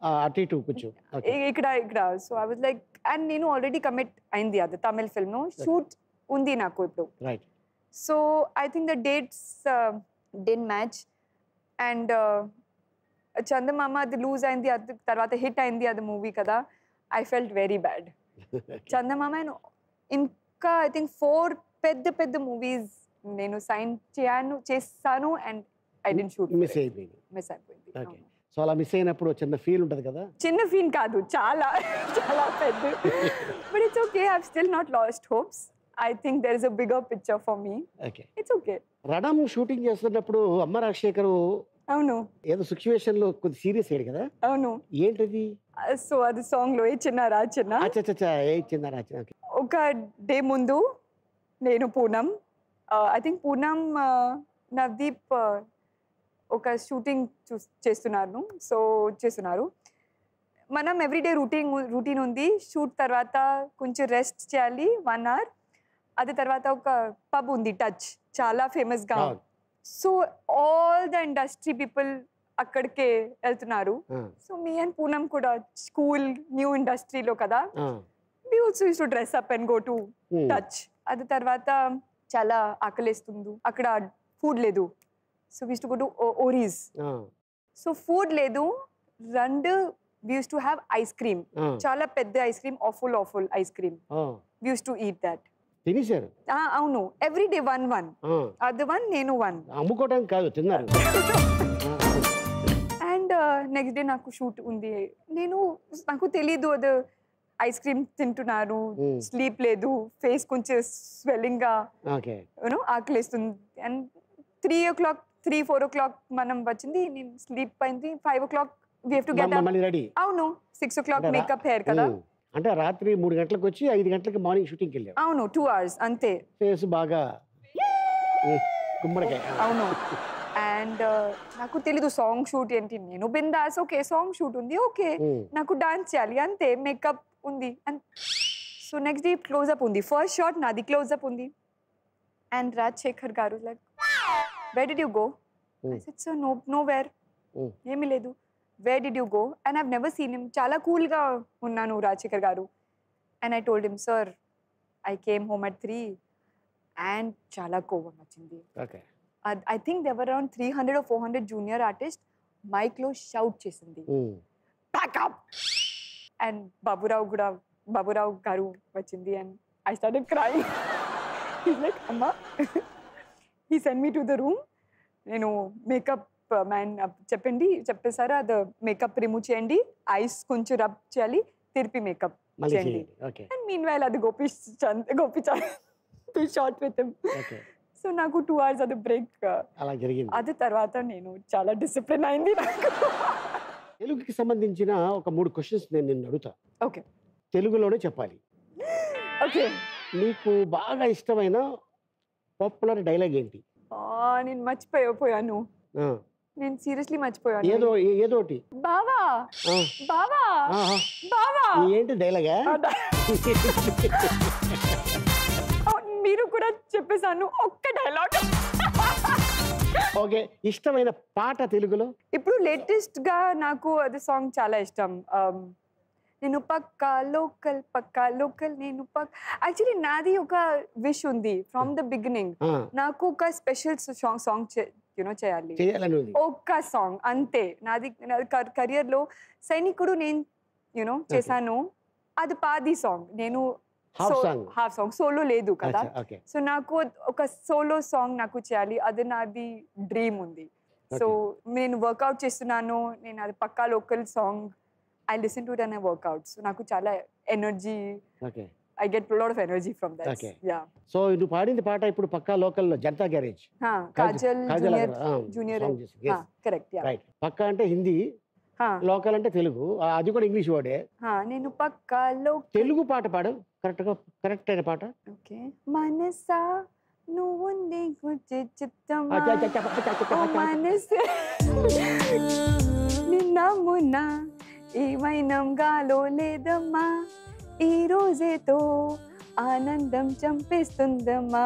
ఆ, అటు ఇటు కూర్చో ఓకే ఇ- ఇక్కడ ఇక్కడ so I was like and నేను ఆల్రెడీ కమిట్ అయింది అది తమిళ్ ఫిల్మ్ షూట్ ఉంది నాకు ఇప్పుడు right so I think the dates didn't match and Chandamama అది లూజ్ అయింది అది తర్వాత హిట్ అయింది అది మూవీ కదా I felt very bad Chandamama and ఇంకా ఐ థింక్ ఫోర్ పెద్ద పెద్ద మూవీస్ నేను సైన్ చేయను చేస్తాను and I didn't shoot miss అయిపోయింది మిస్ అయిపోయింది Okay. అవును. సో అలా మిస్ అయినప్పుడు చిన్న ఫీల్ ఉంటుంది కదా చిన్న ఫీన్ కాదు చాలా చాలా పెద్ద but it's okay I still not lost hopes I think there is a bigger picture for me okay it's okay Ranam shooting చేస్తున్నప్పుడు అమ్మ రాజశేఖరు అవును ఏదో సిచ్యువేషన్ లో కొద్ది సీరియస్ అయ్యాడు కదా అవును ఏంటది సో అది సాంగ్ లో ఏ చిన్న రా చిన్న అచ్చచ్చచ్చా ఏ ఇచ్చిందా రాజ ఓకే ఒక డే ముందు నేను Poonam I think Poonam uh, Navdeep uh, ఒక షూటింగ్ చూ చేస్తున్నాను సో చేస్తున్నారు మనం ఎవ్రీడే రూటీన్ రూటీన్ ఉంది షూట్ తర్వాత కొంచెం రెస్ట్ చేయాలి వన్ అవర్ అది తర్వాత ఒక పబ్ ఉంది టచ్ చాలా ఫేమస్గా అవును. So all the industry people అక్కడికే వెళ్తున్నారు ఆ, సో మీ అండ్ పూనం కూడా స్కూల్ న్యూ ఇండస్ట్రీలో కదా ఆ, we also use to dress up and go to um, touch అది తర్వాత చాలా ఆకలేస్తుంది అక్కడ ఫుడ్ లేదు so we use to go to ఓరీస్ ఆ, సో ఫుడ్ లేదు రెండు we use to have ice cream ఆ, చాలా పెద్ద ice cream awful awful ice cream ఆ. వీస్ టు ఈట్ దట్ తినేశారు అవును ఎవ్రీ డే వన్ వన్ ఆ, అది వన్ నేను వన్ అమ్ముకోవడానికి కాదు తిన్నారు అండ్ నెక్స్ట్ డే నాకు షూట్ ఉంది నేను నాకు తెలీదు అది ఐస్ క్రీమ్ తింటున్నారు Hmm. స్లీప్ లేదు ఫేస్ కొంచెం స్వెల్లింగ్గా ఓకే యూనో ఆకలిస్తుంది and three o'clock three four o'clock మనం వచ్చింది నేను స్లీప్ అయింది five o'clock we have to get మళ్ళీ రెడీ అవును సిక్స్ ఓ క్లాక్ అంటే రా- మేకప్ హెయిర్ కదా అంటే రాత్రి మూడు గంటలకు వచ్చి ఐదు గంటలకి మార్నింగ్ షూటింగ్కి వెళ్ళారు అవును టూ అవర్స్ అంతే ఫేస్ బాగా ఉమ్, గుమ్మడికాయ అవును అండ్ నాకు తెలీదు సాంగ్ షూట్ ఏంటి నేను బిందాస్ ఓకే సాంగ్ షూట్ ఉంది ఓకే ఉమ్, నాకు డాన్స్ చేయాలి అంతే మేకప్ ఉంది సో నెక్స్ట్ డే క్లోజ్అప్ ఉంది ఫస్ట్ షాట్ నాది క్లోజ్అప్ ఉంది and Rajasekhar garu like where did you go Hmm. So no no where Hmm. ఏమీ లేదు where did you go and I've never seen him చాలా కూల్గా ఉన్నాను Rajasekhar garu and I told him sir I came home at three and చాలా కోపం వచ్చింది okay I think they were around three hundred four hundred junior artist మైక్లో shout చేసింది um, pack up and Baburao కూడా బాబురావు గారు వచ్చింది and I started cry like అమ్మా ఈ send me to the room నేను మేకప్ మ్యాన్ చెప్పండి చెప్పేసారా అది మేకప్ రిమూవ్ చేయండి ఐస్ కొంచెం రబ్ చేయాలి తిరిపి మేకప్ మళ్ళీ చేయండి చేయండి ఓకే అండ్ మీన్ వైల్ అది Gopi Chand Gopi Chand short with okay so నాకు టూ అవర్స్ అది బ్రేక్ అలా జరిగింది అది తర్వాత నేను చాలా డిసిప్లిన్ అయింది నాకు తెలుగుకి సంబంధించిన ఒక మూడు క్వశ్చన్స్ నేను నిన్ను అడుగుతా ఓకే తెలుగులోనే చెప్పాలి ఓకే నీకు బాగా ఇష్టమైన పాపులర్ డైలాగ్ ఏంటి నేను మర్చిపోయాను ఆ, నేను సీరియస్లీ మర్చిపోయాను ఏదో ఏ- ఏదో ఒకటి బావా ఆ, బావా ఆహా. బావా ఏంటి డైలాగా అవును, మీరు కూడా చెప్పేశాను ఒక్క డైలాగ్ ఓకే ఇష్టమైన పాట తెలుగులో ఇప్పుడు లేటెస్ట్ గా నాకు అది సాంగ్ చాలా ఇష్టం Um, నేను పక్కా లోకల్ పక్కా లోకల్ నేను పక్ యాక్చువల్లీ నాది ఒక విష్ ఉంది ఫ్రమ్ ద బిగినింగ్ ఆ, నాకు ఒక స్పెషల్ సాంగ్ సాంగ్ యూనో చేయాలి చేయాలని ఉంది ఒక్క సాంగ్ అంతే నాది నాది కెరియర్ లో సైనికుడు నేను యూనో చేశాను అది పాది సాంగ్ నేను half song half song solo లేదు కదా ఓకే సో నాకు ఒక సోలో సాంగ్ నాకు చేయాలి అది నాది డ్రీమ్ ఉంది సో నేను వర్కౌట్ చేస్తున్నాను నేను అది పక్కా local song I listen to it and I workout so నాకు చాలా energy okay I get lot of energy from that Okay. Yeah so నువ్వు పాడింది పాట ఇప్పుడు పక్కా లోకల్లో Janatha Garage Kajal junior junior correct yeah right పక్కా అంటే హిందీ లోకల్ అంటే తెలుగు ఆ, అది కూడా ఇంగ్లీష్ వర్డే నేను పక్కా లోకల్ తెలుగు పాట పాడు కరెక్ట్గా కరెక్ట్ అయిన పాట ఓకే మనసా నువ్వుంది గుర్తి చిత్తమా అచ్చా, అచ్చా, అచ్చా, అచ్చా, అచ్చా, ఓ అచ్చా. మనసే నిన్న మొన్న ఏమైనం గాలో లేదమ్మా ఈ రోజేతో ఆనందం చంపేస్తుందమ్మా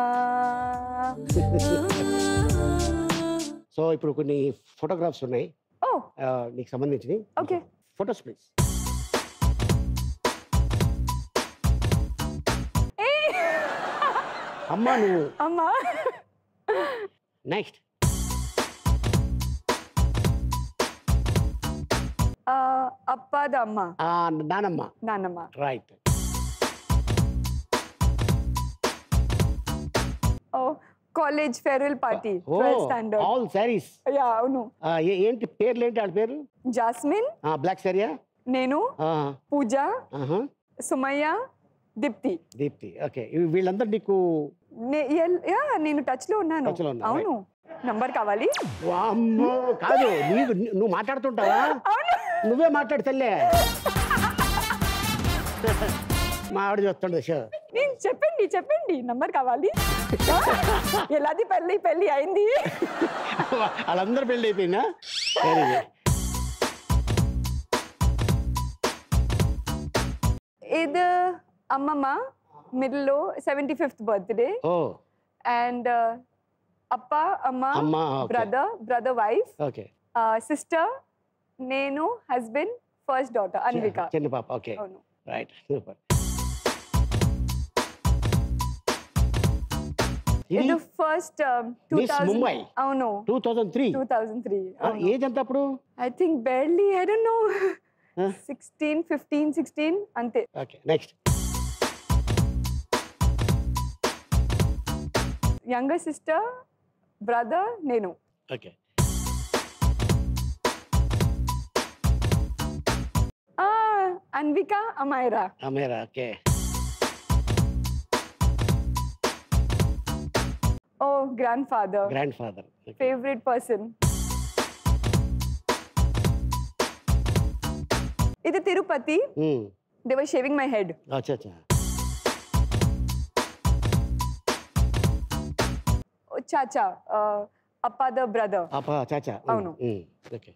సో ఇప్పుడు కొన్ని ఫోటోగ్రాఫ్స్ ఉన్నాయి ఓ ఆ, నీకు సంబంధించినవి ఓకే ఫొటోస్ ప్లీజ్ అమ్మా నువ్వు అమ్మా నెక్స్ట్ అప్పాద అమ్మ నానమ్మ నాన్నమ్మ right oh college farewell party oh twelfth standard all saris yeah అవును ఏంటి పేర్లు ఏంటి వాళ్ళ పేరు జాస్మిన్ బ్లాక్ శారీయా నేను పూజ సుమయ్య దీప్తి దీప్తి ఓకే వీళ్ళందరూ నీకు నే- ఎల్- యా నేను టచ్ లో ఉన్నాను Touch లో ఉన్నావు, అవును నంబర్ కావాలి వామ్మో కాదు నీకు నువ్వు మాట్లాడుతుంటావా నువ్వే మాట్లాడు తల్లే మా ఆవిడ చూస్తుండే షో నేను చెప్పండి చెప్పండి నంబర్ కావాలి ఎలాది పెళ్ళి పెళ్ళి అయింది వాళ్ళందరూ పెళ్ళి అయిపోయిందా వెరీ గుడ్ ఇది అమ్మమ్మ మిడిల్లో seventy fifth birthday oh and అప్ప అమ్మ అమ్మ okay brother brother wife okay sister నేను హస్బెండ్ ఫస్ట్ డాటర్ అన్విక చిన్న పాప ఓకే అవును రైట్ సూపర్ ఇది ఫస్ట్ టూ Miss Mumbai. అవును two thousand three two thousand three age ఎంత అప్పుడు I think barely I don't know Huh? Sixteen fifteen sixteen అంతే okay next younger sister brother నేను okay Anvika Amaira Amera okay oh grandfather grand father favourite person ఇది Tirupati they were shaving my head అచ్చా అచ్చా చాచా అప్పా the brother అప్ప చాచా అవును. Okay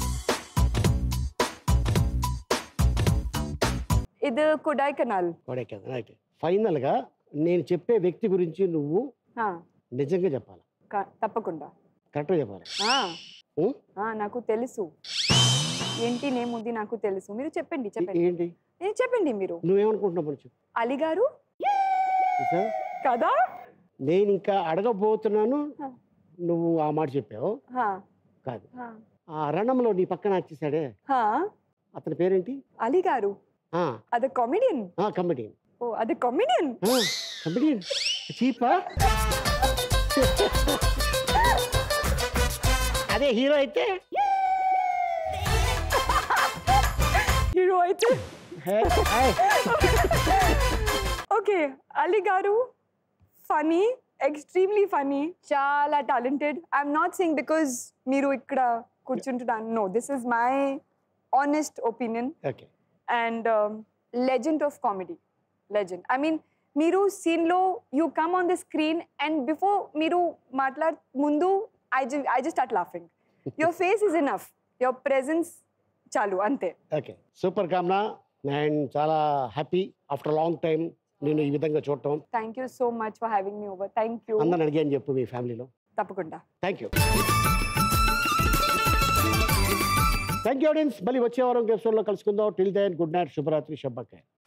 ఇది కొడాయి canal Kodaikanal right ఫైనల్గా నేను చెప్పే వ్యక్తి గురించి నువ్వు నిజంగా చెప్పాలి తప్పకుండా కరెక్ట్గా చెప్పాలి ఆ, ఉం? ఆ, నాకు తెలుసు ఏంటి నేమ్ ఉంది నాకు తెలుసు మీరు చెప్పండి చెప్పండి ఏంటి ఏ, చెప్పండి మీరు నువ్వేమనుకుంటున్నావు మరి చెప్పు అలీ గారు చూసావా? కదా నేను ఇంకా అడగబోతున్నాను హ. నువ్వు ఆ మాట చెప్పావు హా, కాదు హా, ఆ రణంలో నీ పక్కన వచ్చేసాడే హా. అతని పేరేంటి అలీ గారు అది కామెడియన్ కమెడియన్ ఓ అది కామెడియన్ కమెడియన్ చీపా అదే హీరో అయితే హీరో అయితే హే, హే. Okay Ali garu funny extremely funny చాలా talented I'm not saying because మీరు ఇక్కడ కూర్చుంటున్నాను no this is my honest opinion okay and legend of comedy legend I mean మీరు సీన్లో you come on the screen and before మీరు మాట్లాడ ముందు I just I just start laughing your face is enough your presence చాలు అంతే okay super Kamna and చాలా happy after long time నేను ఈ విధంగా చూడటం thank you so much for having me over thank you అందరిని అడిగాను చెప్పు మీ ఫ్యామిలీలో తప్పకుండా thank you thank you audience మళ్ళీ వచ్చే వారం ఎపిసోడ్లో కలుసుకుందాం టిల్ దెన్ గుడ్ నైట్ శుభరాత్రి శుభకాయ